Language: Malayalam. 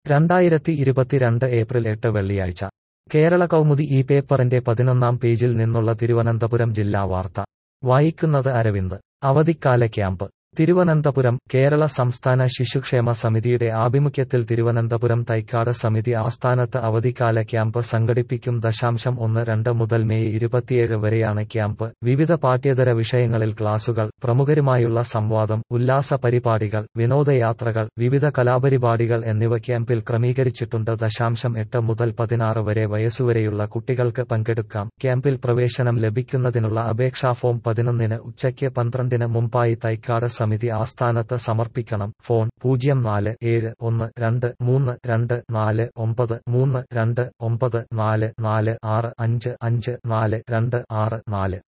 രണ്ടായിരത്തി ഇരുപത്തിരണ്ട് ഏപ്രിൽ എട്ട് വെള്ളിയാഴ്ച കേരള കൗമുദി ഈ പേപ്പറിന്റെ പതിനൊന്നാം പേജിൽ നിന്നുള്ള തിരുവനന്തപുരം ജില്ലാ വാർത്ത വായിക്കുന്നത് അരവിന്ദ് അവധിക്കാല ക്യാമ്പ് തിരുവനന്തപുരം കേരള സംസ്ഥാന ശിശുക്ഷേമ സമിതിയുടെ ആഭിമുഖ്യത്തിൽ തിരുവനന്തപുരം തൈക്കാട് സമിതി ആസ്ഥാനത്ത് അവധിക്കാല ക്യാമ്പ് സംഘടിപ്പിക്കും ദശാംശം ഒന്ന് രണ്ട് മുതൽ മെയ് ഇരുപത്തിയേഴ് വരെയാണ് ക്യാമ്പ് വിവിധ പാഠ്യേതര വിഷയങ്ങളിൽ ക്ലാസുകൾ പ്രമുഖരുമായുള്ള സംവാദം ഉല്ലാസ പരിപാടികൾ വിനോദയാത്രകൾ വിവിധ കലാപരിപാടികൾ എന്നിവ ക്യാമ്പിൽ ക്രമീകരിച്ചിട്ടുണ്ട് ദശാംശം എട്ട് മുതൽ പതിനാറ് വരെ വയസ്സുവരെയുള്ള കുട്ടികൾക്ക് പങ്കെടുക്കാം ക്യാമ്പിൽ പ്രവേശനം ലഭിക്കുന്നതിനുള്ള അപേക്ഷാ ഫോം പതിനൊന്നിന് ഉച്ചയ്ക്ക് പന്ത്രണ്ടിന് മുമ്പായി തൈക്കാട് സമിതി ആസ്ഥാനത്ത് സമർപ്പിക്കണം ഫോൺ പൂജ്യം നാല് ഏഴ് ഒന്ന് രണ്ട് മൂന്ന് രണ്ട് നാല് ഒമ്പത് മൂന്ന് രണ്ട് ഒമ്പത് നാല് നാല് ആറ് അഞ്ച് അഞ്ച് നാല് രണ്ട് ആറ് നാല്